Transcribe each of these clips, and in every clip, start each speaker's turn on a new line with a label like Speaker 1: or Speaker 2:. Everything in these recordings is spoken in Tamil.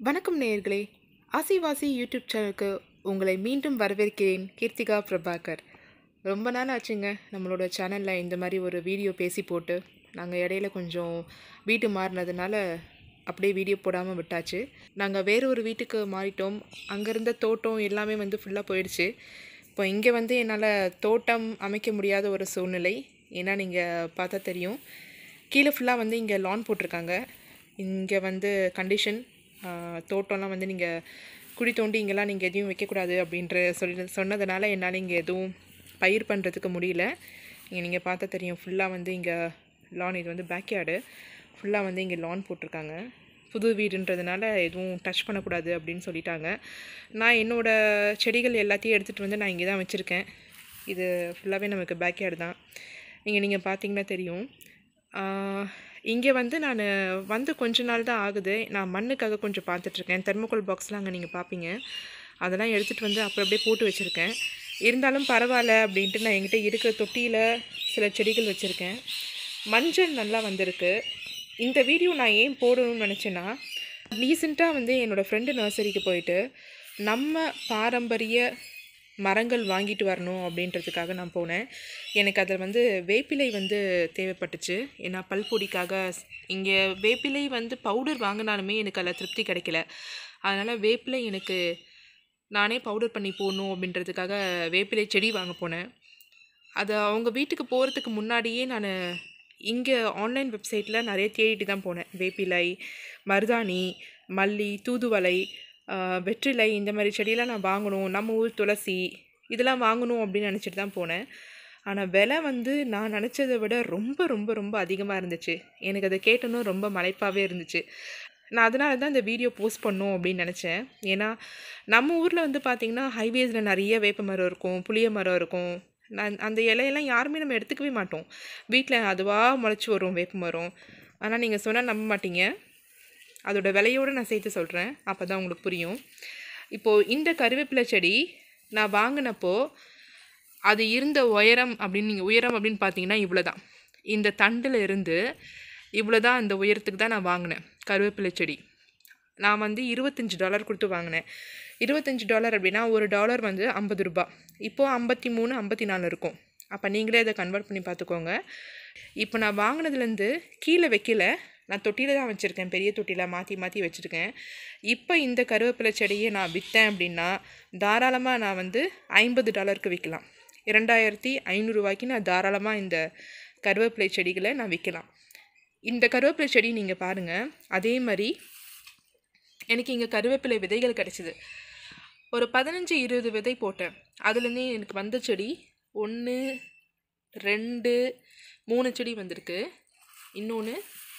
Speaker 1: வணக்கம் நேயர்களே ஆசிவாசி யூடியூப் சேனலுக்கு உங்களை மீண்டும் வரவேற்கிறேன் கீர்த்திகா பிரபாகர் ரொம்ப நாள் ஆச்சுங்க நம்மளோட சேனலில் இந்த மாதிரி ஒரு வீடியோ பேசி போட்டு நாங்கள் இடையில கொஞ்சம் வீட்டு மாறினதுனால அப்படியே வீடியோ போடாமல் விட்டாச்சு நாங்கள் வேறு ஒரு வீட்டுக்கு மாறிட்டோம் அங்கே இருந்த தோட்டம் எல்லாமே வந்து ஃபுல்லாக போயிடுச்சு இப்போ இங்கே வந்து என்னால் தோட்டம் அமைக்க முடியாத ஒரு சூழ்நிலை ஏன்னா நீங்கள் பார்த்தா தெரியும் கீழே ஃபுல்லாக வந்து இங்கே லான் போட்டிருக்காங்க இங்கே வந்து கண்டிஷன் தோட்டம்லாம் வந்து நீங்கள் குழி தோண்டி இங்கெல்லாம் நீங்கள் எதையும் வைக்கக்கூடாது அப்படின்ற சொல்லி சொன்னதுனால என்னால் இங்கே எதுவும் பயிர் பண்ணுறதுக்கு முடியல இங்கே நீங்கள் பார்த்தா தெரியும் ஃபுல்லாக வந்து இங்கே லான் இது வந்து பேக்யார்டு ஃபுல்லாக வந்து இங்கே லான் போட்டிருக்காங்க புது வீடுன்றதுனால எதுவும் டச் பண்ணக்கூடாது அப்படின்னு சொல்லிட்டாங்க நான் என்னோடய செடிகள் எல்லாத்தையும் எடுத்துகிட்டு வந்து நான் இங்கே தான் வச்சுருக்கேன் இது ஃபுல்லாகவே நமக்கு பேக்யார்டு தான் இங்கே நீங்கள் பார்த்தீங்கன்னா தெரியும் இங்கே வந்து நான் வந்து கொஞ்ச நாள் தான் ஆகுது நான் மண்ணுக்காக கொஞ்சம் பார்த்துட்ருக்கேன் தெர்மோகோல் பாக்ஸ்லாம் அங்கே நீங்கள் பார்ப்பீங்க அதெல்லாம் எடுத்துகிட்டு வந்து அப்புறம் அப்படியே போட்டு வச்சுருக்கேன் இருந்தாலும் பரவாயில்ல அப்படின்ட்டு நான் என்கிட்ட இருக்கிற தொட்டியில் சில செடிகள் வச்சுருக்கேன் மஞ்சள் நல்லா வந்திருக்கு இந்த வீடியோ நான் ஏன் போடணும்னு நினச்சேன்னா ரீசெண்டாக வந்து என்னோடய ஃப்ரெண்டு நர்சரிக்கு போயிட்டு நம்ம பாரம்பரிய மரங்கள் வாங்கிட்டு வரணும் அப்படின்றதுக்காக நான் போனேன் எனக்கு அதில் வந்து வேப்பிலை வந்து தேவைப்பட்டுச்சு ஏன்னா பல்பொடிக்காக இங்கே வேப்பிலை வந்து பவுடர் வாங்கினாலுமே எனக்கு அதில் திருப்தி கிடைக்கல அதனால் வேப்பிலை எனக்கு நானே பவுடர் பண்ணி போடணும் அப்படின்றதுக்காக வேப்பிலை செடி வாங்க போனேன் அது அவங்க வீட்டுக்கு போகிறதுக்கு முன்னாடியே நான் இங்கே ஆன்லைன் வெப்சைட்டில் நிறைய தேடிட்டு தான் போனேன் வேப்பிலை மருதாணி மல்லி தூதுவளை வெற்றிலை இந்த மாதிரி செடியெல்லாம் நான் வாங்கணும் நம்ம ஊர் துளசி இதெல்லாம் வாங்கணும் அப்படின்னு நினச்சிட்டு தான் போனேன் ஆனால் விலை வந்து நான் நினச்சதை விட ரொம்ப ரொம்ப ரொம்ப அதிகமாக இருந்துச்சு எனக்கு அதை கேட்டனும் ரொம்ப மலைப்பாகவே இருந்துச்சு நான் அதனால தான் இந்த வீடியோ போஸ்ட் பண்ணும் அப்படின்னு நினச்சேன் ஏன்னா நம்ம ஊரில் வந்து பார்த்திங்கன்னா ஹைவேஸில் நிறைய வேப்ப மரம் இருக்கும் புளிய மரம் இருக்கும் நான் அந்த இலையெல்லாம் யாருமே நம்ம எடுத்துக்கவே மாட்டோம் வீட்டில் அதுவாக முளைச்சி வரும் வேப்ப மரம் ஆனால் நீங்கள் சொன்னால் நம்ப மாட்டீங்க அதோட விலையோடு நான் சேர்த்து சொல்கிறேன் அப்போ தான் உங்களுக்கு புரியும் இப்போது இந்த கருவேப்பிலை செடி நான் வாங்கினப்போ அது இருந்த உயரம் அப்படின்னு நீங்கள் உயரம் அப்படின்னு பார்த்தீங்கன்னா இவ்வளோ தான் இந்த தண்டில் இருந்து இவ்வளோ தான் அந்த உயரத்துக்கு தான் நான் வாங்கினேன் கருவேப்பிலை செடி நான் வந்து இருபத்தஞ்சி டாலர் கொடுத்து வாங்கினேன் இருபத்தஞ்சி டாலர் அப்படின்னா ஒரு டாலர் வந்து ஐம்பது ரூபா இப்போது ஐம்பத்தி மூணு ஐம்பத்தி நாலு இருக்கும் அப்போ நீங்களே அதை கன்வெர்ட் பண்ணி பார்த்துக்கோங்க இப்போ நான் வாங்கினதுலேருந்து கீழே வைக்கல நான் தொட்டியில் தான் வச்சுருக்கேன் பெரிய தொட்டியில் மாற்றி மாற்றி வச்சுருக்கேன் இப்போ இந்த கருவேப்பிலை செடியை நான் விற்றேன் அப்படின்னா தாராளமாக நான் வந்து ஐம்பது டாலருக்கு விற்கலாம் இரண்டாயிரத்தி ஐநூறுரூவாய்க்கு நான் தாராளமாக இந்த கருவேப்பிலை செடிகளை நான் விற்கலாம் இந்த கருவேப்பிலை செடி நீங்கள் பாருங்கள் அதே மாதிரி எனக்கு இங்கே கருவேப்பிலை விதைகள் கிடச்சிது ஒரு பதினஞ்சு இருபது விதை போட்டேன் அதுலேருந்து எனக்கு வந்த செடி ஒன்று ரெண்டு மூணு செடி வந்திருக்கு இன்னொன்று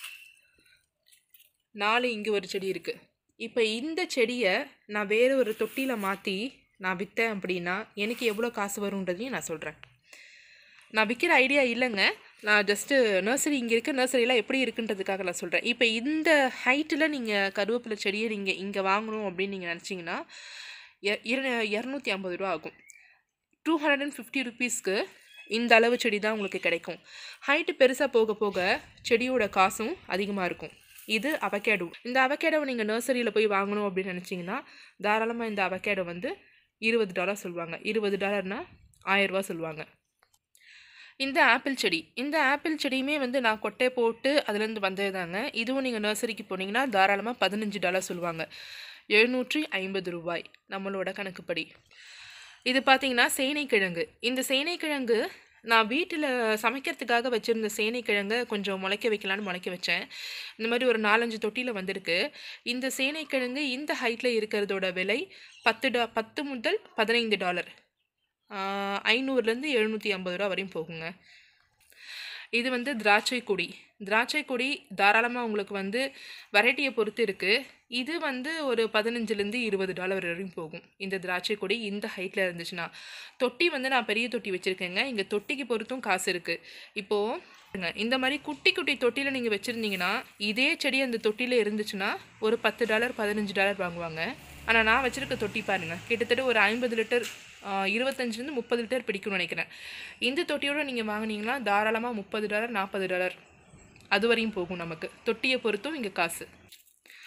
Speaker 1: நாலு இங்கே ஒரு செடி இருக்குது இப்போ இந்த செடியை நான் வேறு ஒரு தொட்டியில் மாற்றி நான் விற்றேன் அப்படின்னா எனக்கு எவ்வளோ காசு வரும்ன்றதையும் நான் சொல்கிறேன் நான் விற்கிற ஐடியா இல்லைங்க நான் ஜஸ்ட்டு நர்சரி இங்கே இருக்க நர்சரிலாம் எப்படி இருக்குன்றதுக்காக நான் சொல்கிறேன் இப்போ இந்த ஹைட்டில் நீங்கள் கருவேப்பிலை செடியை நீங்கள் இங்கே வாங்கணும் அப்படின்னு நீங்கள் நினச்சிங்கன்னா இரநூத்தி ஐம்பது ரூபா ஆகும் டூ ஹண்ட்ரட் அண்ட் ஃபிஃப்டி ருபீஸ்க்கு இந்த அளவு செடி தான் உங்களுக்கு கிடைக்கும் ஹைட்டு பெருசாக போக போக செடியோட காசும் அதிகமாக இருக்கும் இது அவகேடோ இந்த அவகேடோவை நீங்கள் நர்சரியில் போய் வாங்கணும் அப்படின்னு நினச்சிங்கன்னா தாராளமாக இந்த அவகேடோ வந்து இருபது டாலர் சொல்லுவாங்க இருபது டாலர்னால் ஆயிரரூபா சொல்லுவாங்க இந்த ஆப்பிள் செடி இந்த ஆப்பிள் செடியுமே வந்து நான் கொட்டை போட்டு அதுலேருந்து வந்தது தாங்க இதுவும் நீங்கள் நர்சரிக்கு போனீங்கன்னா தாராளமாக பதினஞ்சு டாலர் சொல்லுவாங்க எழுநூற்றி ஐம்பது ரூபாய் நம்மளோட கணக்குப்படி இது பார்த்தீங்கன்னா சேனைக்கிழங்கு இந்த சேனைக்கிழங்கு நான் வீட்டில் சமைக்கிறதுக்காக வச்சுருந்த சேனைக்கிழங்கை கொஞ்சம் முளைக்க வைக்கலான்னு முளைக்க வச்சேன் இந்த மாதிரி ஒரு நாலஞ்சு தொட்டியில் வந்திருக்கு இந்த சேனைக்கிழங்கு இந்த ஹைட்டில் இருக்கிறதோட விலை பத்து டா பத்து முதல் பதினைந்து டாலர் ஐநூறுலேருந்து எழுநூற்றி ஐம்பது ரூபா வரையும் போகுங்க இது வந்து திராட்சை கொடி திராட்சை கொடி தாராளமாக உங்களுக்கு வந்து வெரைட்டியை பொறுத்து இருக்குது இது வந்து ஒரு பதினஞ்சுலேருந்து இருபது டாலர் வரையும் போகும் இந்த திராட்சை கொடி இந்த ஹைட்டில் இருந்துச்சுன்னா தொட்டி வந்து நான் பெரிய தொட்டி வச்சுருக்கேங்க இங்கே தொட்டிக்கு பொறுத்தும் காசு இருக்குது இப்போது இந்த மாதிரி குட்டி குட்டி தொட்டியில் நீங்கள் வச்சுருந்தீங்கன்னா இதே செடி அந்த தொட்டியில் இருந்துச்சுன்னா ஒரு பத்து டாலர் பதினஞ்சு டாலர் வாங்குவாங்க ஆனால் நான் வச்சுருக்க தொட்டி பாருங்கள் கிட்டத்தட்ட ஒரு ஐம்பது லிட்டர் இருபத்தஞ்சிலேருந்து முப்பது லிட்டர் பிடிக்கும்னு நினைக்கிறேன் இந்த தொட்டியோடு நீங்கள் வாங்கினீங்கன்னா தாராளமாக முப்பது டாலர் நாற்பது டாலர் அது வரையும் போகும் நமக்கு தொட்டியை பொறுத்தும் இங்கே காசு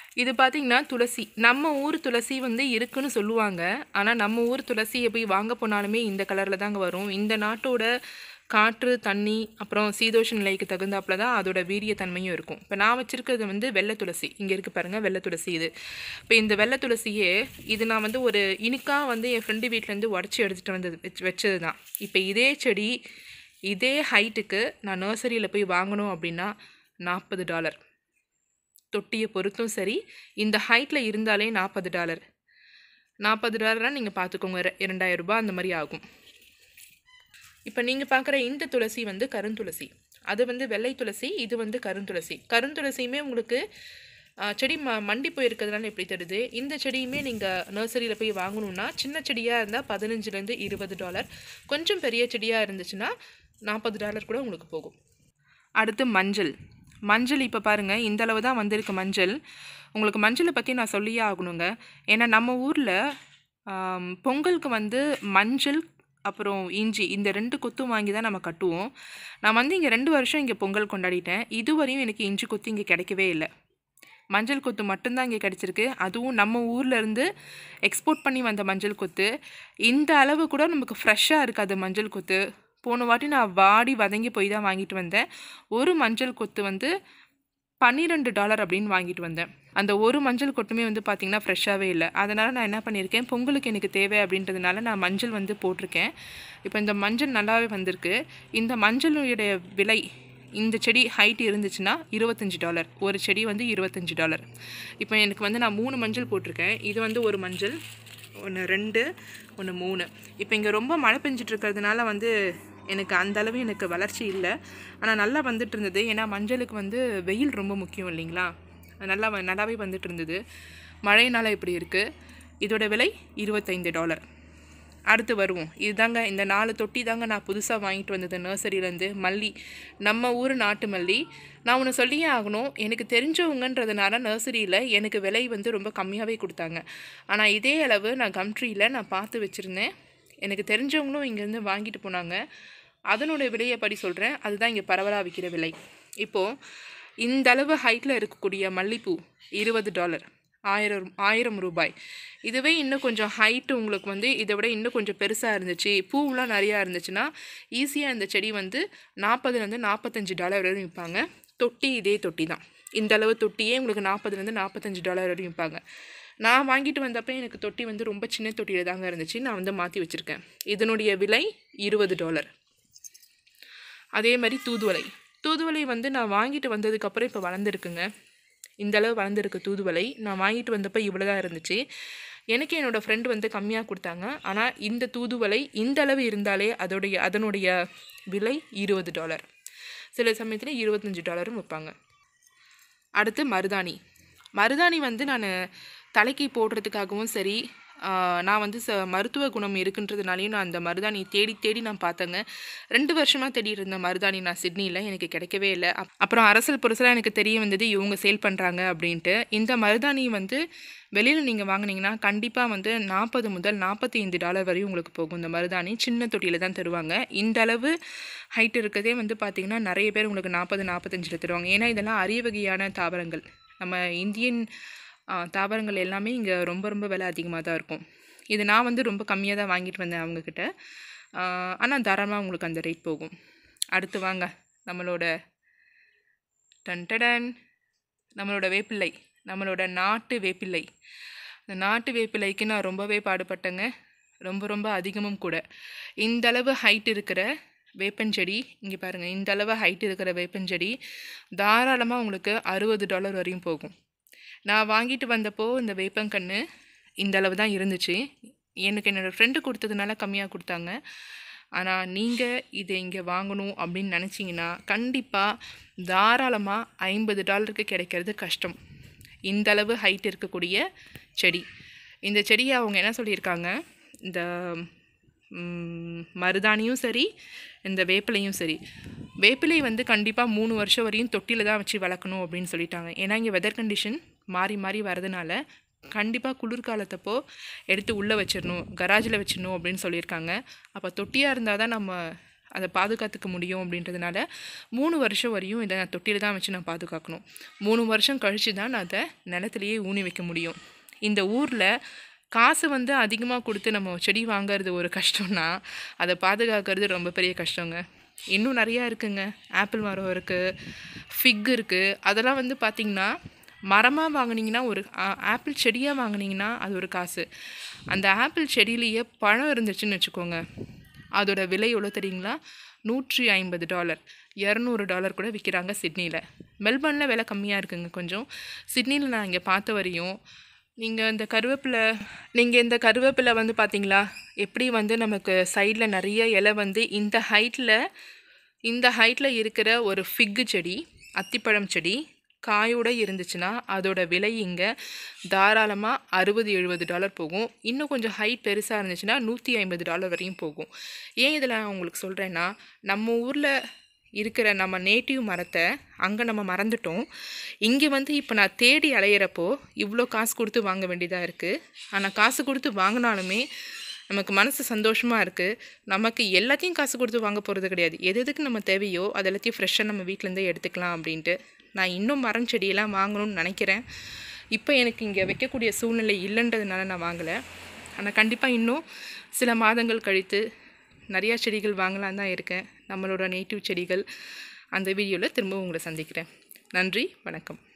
Speaker 1: இது பார்த்தீங்கன்னா துளசி நம்ம ஊர் துளசி வந்து இருக்குன்னு சொல்லுவாங்க ஆனால் நம்ம ஊர் துளசியை போய் வாங்க போனாலுமே இந்த கலரில் தாங்க வரும் இந்த நாட்டோட காற்று தண்ணி அப்புறம் சீதோஷ நிலைக்கு தகுந்தாப்புல தான் அதோட வீரியத்தன்மையும் இருக்கும் இப்போ நான் வச்சுருக்கிறது வந்து வெள்ளை துளசி இங்கே இருக்குது பாருங்கள் வெள்ளை துளசி இது இப்போ இந்த வெள்ளை துளசியே இது நான் வந்து ஒரு இனிக்காக வந்து என் ஃப்ரெண்டு வீட்டிலேருந்து உடச்சி எடுத்துகிட்டு வந்தது வச்சு வச்சது தான் இப்போ இதே செடி இதே ஹைட்டுக்கு நான் நர்சரியில் போய் வாங்கணும் அப்படின்னா நாற்பது டாலர் தொட்டியை பொறுத்தும் சரி இந்த ஹைட்டில் இருந்தாலே நாற்பது டாலர் நாற்பது டாலர்னால் நீங்கள் பார்த்துக்கோங்க ரெ- இரண்டாயிரம் ரூபாய் அந்த மாதிரி ஆகும் இப்போ நீங்கள் பார்க்குற இந்த துளசி வந்து கருந்துளசி அது வந்து வெள்ளை துளசி இது வந்து கருந்துளசி கருந்துளசியுமே உங்களுக்கு ஆ, செடி ம மண்டி போயிருக்கிறதுனால எப்படி தருது இந்த செடியுமே நீங்கள் நர்சரியில் போய் வாங்கணுன்னா சின்ன செடியாக இருந்தால் பதினஞ்சுலேருந்து இருபது டாலர் கொஞ்சம் பெரிய செடியாக இருந்துச்சுன்னா நாற்பது டாலர் கூட உங்களுக்கு போகும் அடுத்து மஞ்சள் மஞ்சள் இப்போ பாருங்கள் இந்த அளவு தான் வந்திருக்கு மஞ்சள் உங்களுக்கு மஞ்சளை பற்றி நான் சொல்லியே ஆகணுங்க ஏன்னா நம்ம ஊரில் பொங்கலுக்கு வந்து மஞ்சள் அப்புறம் இஞ்சி இந்த ரெண்டு கொத்தும் வாங்கி தான் நம்ம கட்டுவோம் நான் வந்து இங்கே ரெண்டு வருஷம் இங்கே பொங்கல் கொண்டாடிட்டேன் இதுவரையும் எனக்கு இஞ்சி கொத்து இங்கே கிடைக்கவே இல்லை மஞ்சள் கொத்து மட்டும்தான் இங்கே கிடச்சிருக்கு அதுவும் நம்ம ஊர்ல இருந்து எக்ஸ்போர்ட் பண்ணி வந்த மஞ்சள் கொத்து இந்த அளவு கூட நமக்கு ஃப்ரெஷ்ஷாக இருக்காது மஞ்சள் கொத்து போன வாட்டி நான் வாடி வதங்கி போய் தான் வாங்கிட்டு வந்தேன் ஒரு மஞ்சள் கொத்து வந்து பன்னிரெண்டு டாலர் அப்படின்னு வாங்கிட்டு வந்தேன் அந்த ஒரு மஞ்சள் கொட்டுமே வந்து பார்த்திங்கன்னா ஃப்ரெஷ்ஷாகவே இல்லை அதனால் நான் என்ன பண்ணியிருக்கேன் பொங்கலுக்கு எனக்கு தேவை அப்படின்றதுனால நான் மஞ்சள் வந்து போட்டிருக்கேன் இப்போ இந்த மஞ்சள் நல்லாவே வந்திருக்கு இந்த மஞ்சளுடைய விலை இந்த செடி ஹைட் இருந்துச்சுன்னா இருபத்தஞ்சி டாலர் ஒரு செடி வந்து இருபத்தஞ்சி டாலர் இப்போ எனக்கு வந்து நான் மூணு மஞ்சள் போட்டிருக்கேன் இது வந்து ஒரு மஞ்சள் ஒன்று ரெண்டு ஒன்று மூணு இப்போ இங்கே ரொம்ப மழை பெஞ்சிட்டு இருக்கிறதுனால வந்து எனக்கு அந்த அளவு எனக்கு வளர்ச்சி இல்லை ஆனால் நல்லா வந்துட்டு இருந்தது ஏன்னா மஞ்சளுக்கு வந்து வெயில் ரொம்ப முக்கியம் இல்லைங்களா நல்லா வ- நல்லாவே வந்துட்டு இருந்தது மழையினால் இப்படி இருக்குது இதோட விலை இருபத்தைந்து டாலர் அடுத்து வருவோம் இதுதாங்க இந்த நாலு தொட்டி தாங்க நான் புதுசாக வாங்கிட்டு வந்தது நர்சரியிலேருந்து மல்லி நம்ம ஊர் நாட்டு மல்லி நான் ஒன்று சொல்லியே ஆகணும் எனக்கு தெரிஞ்சவங்கன்றதுனால நர்சரியில் எனக்கு விலை வந்து ரொம்ப கம்மியாகவே கொடுத்தாங்க ஆனால் இதே அளவு நான் கம்ட்ரியில் நான் பார்த்து வச்சுருந்தேன் எனக்கு தெரிஞ்சவங்களும் இங்கேருந்து வாங்கிட்டு போனாங்க அதனுடைய விலையை படி சொல்கிறேன் அதுதான் இங்கே பரவலாக விற்கிற விலை இப்போது இந்த அளவு ஹைட்டில் இருக்கக்கூடிய மல்லிப்பூ இருபது டாலர் ஆயிரம் ஆயிரம் ரூபாய் இதுவே இன்னும் கொஞ்சம் ஹைட்டு உங்களுக்கு வந்து இதை விட இன்னும் கொஞ்சம் பெருசாக இருந்துச்சு பூவெலாம் நிறையா இருந்துச்சுன்னா ஈஸியாக இந்த செடி வந்து நாற்பதுலேருந்து நாற்பத்தஞ்சு டாலர் வரையும் விற்பாங்க தொட்டி இதே தொட்டி தான் இந்த அளவு தொட்டியே உங்களுக்கு நாற்பதுலேருந்து நாற்பத்தஞ்சு டாலர் வரையும் விற்பாங்க நான் வாங்கிட்டு வந்தப்போ எனக்கு தொட்டி வந்து ரொம்ப சின்ன தொட்டியில் தாங்க இருந்துச்சு நான் வந்து மாற்றி வச்சுருக்கேன் இதனுடைய விலை இருபது டாலர் அதே மாதிரி தூதுவளை தூதுவளை வந்து நான் வாங்கிட்டு வந்ததுக்கப்புறம் இப்போ வளர்ந்துருக்குங்க இந்த அளவு வளர்ந்துருக்கு தூதுவளை நான் வாங்கிட்டு வந்தப்போ இவ்வளோ தான் இருந்துச்சு எனக்கு என்னோடய ஃப்ரெண்டு வந்து கம்மியாக கொடுத்தாங்க ஆனால் இந்த தூதுவளை இந்த அளவு இருந்தாலே அதோடைய அதனுடைய விலை இருபது டாலர் சில சமயத்தில் இருபத்தஞ்சி டாலரும் விற்பாங்க அடுத்து மருதாணி மருதாணி வந்து நான் தலைக்கு போடுறதுக்காகவும் சரி ஆஹ், நான் வந்து ச மருத்துவ குணம் இருக்குன்றதுனாலையும் நான் அந்த மருதாணி தேடி தேடி நான் பார்த்தேங்க ரெண்டு வருஷமாக தேடி இருந்தேன் மருதாணி நான் சிட்னியில் எனக்கு கிடைக்கவே இல்லை அப்- அப்புறம் அரசல் புரசலாக எனக்கு தெரிய வந்தது இவங்க சேல் பண்ணுறாங்க அப்படின்ட்டு இந்த மருதாணி வந்து வெளியில் நீங்கள் வாங்குனீங்கன்னா கண்டிப்பாக வந்து நாற்பது முதல் நாற்பத்தி ஐந்து டாலர் வரையும் உங்களுக்கு போகும் இந்த மருதாணி சின்ன தொட்டியில் தான் தருவாங்க இந்த அளவு ஹைட் இருக்கதே வந்து பார்த்திங்கன்னா நிறைய பேர் உங்களுக்கு நாற்பது நாற்பத்தஞ்சில் தருவாங்க ஏன்னா இதெல்லாம் அரிய வகையான தாவரங்கள் நம்ம இந்தியன் ஆ, தாவரங்கள் எல்லாமே இங்கே ரொம்ப ரொம்ப விலை அதிகமாக தான் இருக்கும் இது நான் வந்து ரொம்ப கம்மியாக தான் வாங்கிட்டு வந்தேன் அவங்கக்கிட்ட ஆனால் தாராளமாக உங்களுக்கு அந்த ரேட் போகும் அடுத்து வாங்க நம்மளோட டன்டடன் நம்மளோட வேப்பிள்ளை நம்மளோட நாட்டு வேப்பிள்ளை இந்த நாட்டு வேப்பிலைக்கு நான் ரொம்பவே பாடுபட்டேங்க ரொம்ப ரொம்ப அதிகமும் கூட இந்த அளவு ஹைட் இருக்கிற வேப்பஞ்செடி இங்கே பாருங்கள் இந்த அளவு ஹைட் இருக்கிற வேப்பஞ்செடி தாராளமாக உங்களுக்கு அறுபது டாலர் வரையும் போகும் நான் வாங்கிட்டு வந்தப்போ இந்த வேப்பங்கன்று இந்த அளவு தான் இருந்துச்சு எனக்கு என்னோடய ஃப்ரெண்டு கொடுத்ததுனால கம்மியாக கொடுத்தாங்க ஆனால் நீங்கள் இதை இங்கே வாங்கணும் அப்படின்னு நினச்சிங்கன்னா கண்டிப்பாக தாராளமாக ஐம்பது டாலருக்கு கிடைக்கிறது கஷ்டம் இந்த அளவு ஹைட் இருக்கக்கூடிய செடி இந்த செடியை அவங்க என்ன சொல்லியிருக்காங்க இந்த ம், மருதாணியும் சரி இந்த வேப்பிலையும் சரி வேப்பிலை வந்து கண்டிப்பாக மூணு வருஷம் வரையும் தொட்டியில் தான் வச்சு வளர்க்கணும் அப்படின்னு சொல்லிட்டாங்க ஏன்னா இங்கே வெதர் கண்டிஷன் மாறி மாறி வரதுனால கண்டிப்பாக குளிர்காலத்தப்போ எடுத்து உள்ளே வச்சிடணும் கராஜில் வச்சிடணும் அப்படின்னு சொல்லியிருக்காங்க அப்போ தொட்டியாக இருந்தால் தான் நம்ம அதை பாதுகாத்துக்க முடியும் அப்படின்றதுனால மூணு வருஷம் வரையும் இதை நான் தொட்டியில் தான் வச்சு நான் பாதுகாக்கணும் மூணு வருஷம் கழித்து தான் நான் அதை நிலத்துலையே ஊனி வைக்க முடியும் இந்த ஊரில் காசு வந்து அதிகமாக கொடுத்து நம்ம செடி வாங்குறது ஒரு கஷ்டம்னா அதை பாதுகாக்கிறது ரொம்ப பெரிய கஷ்டங்க இன்னும் நிறையா இருக்குங்க ஆப்பிள் மரம் இருக்குது ஃபிக் இருக்குது அதெல்லாம் வந்து பார்த்திங்கன்னா மரமாக வாங்குனீங்கன்னா ஒரு ஆ- ஆப்பிள் செடியாக வாங்குனீங்கன்னா அது ஒரு காசு அந்த ஆப்பிள் செடியிலேயே பழம் இருந்துச்சுன்னு வச்சுக்கோங்க அதோட விலை எவ்வளோ தெரியுங்களா நூற்றி ஐம்பது டாலர் இரநூறு டாலர் கூட விற்கிறாங்க சிட்னியில் மெல்பர்னில் விலை கம்மியாக இருக்குங்க கொஞ்சம் சிட்னியில் நான் இங்கே பார்த்த வரையும் நீங்கள் இந்த கருவேப்பிலை நீங்கள் இந்த கருவேப்பிலை வந்து பார்த்தீங்களா எப்படி வந்து நமக்கு சைடில் நிறைய இலை வந்து இந்த ஹைட்டில் இந்த ஹைட்டில் இருக்கிற ஒரு ஃபிக்கு செடி அத்திப்பழம் செடி காயோட இருந்துச்சுன்னா அதோட விலை இங்கே தாராளமாக அறுபது எழுபது டாலர் போகும் இன்னும் கொஞ்சம் ஹைட் பெருசாக இருந்துச்சுன்னா நூற்றி ஐம்பது டாலர் வரையும் போகும் ஏன் இதில் நான் உங்களுக்கு சொல்கிறேன்னா நம்ம ஊரில் இருக்கிற நம்ம நேட்டிவ் மரத்தை அங்கே நம்ம மறந்துட்டோம் இங்கே வந்து இப்போ நான் தேடி அலையிறப்போ இவ்வளோ காசு கொடுத்து வாங்க வேண்டியதாக இருக்குது ஆனால் காசு கொடுத்து வாங்கினாலுமே நமக்கு மனசு சந்தோஷமாக இருக்குது நமக்கு எல்லாத்தையும் காசு கொடுத்து வாங்க போகிறது கிடையாது எது எதுக்கு நம்ம தேவையோ அது எல்லாத்தையும் ஃப்ரெஷ்ஷாக நம்ம வீட்டிலேருந்தே எடுத்துக்கலாம் அப்படின்ட்டு நான் இன்னும் மரம் செடியெல்லாம் வாங்கணும்னு நினைக்கிறேன் இப்போ எனக்கு இங்கே வைக்கக்கூடிய சூழ்நிலை இல்லைன்றதுனால நான் வாங்கலை ஆனால் கண்டிப்பாக இன்னும் சில மாதங்கள் கழித்து நிறையா செடிகள் வாங்கலாம் தான் இருக்கேன் நம்மளோட நேட்டிவ் செடிகள் அந்த வீடியோவில் திரும்ப உங்களை சந்திக்கிறேன் நன்றி வணக்கம்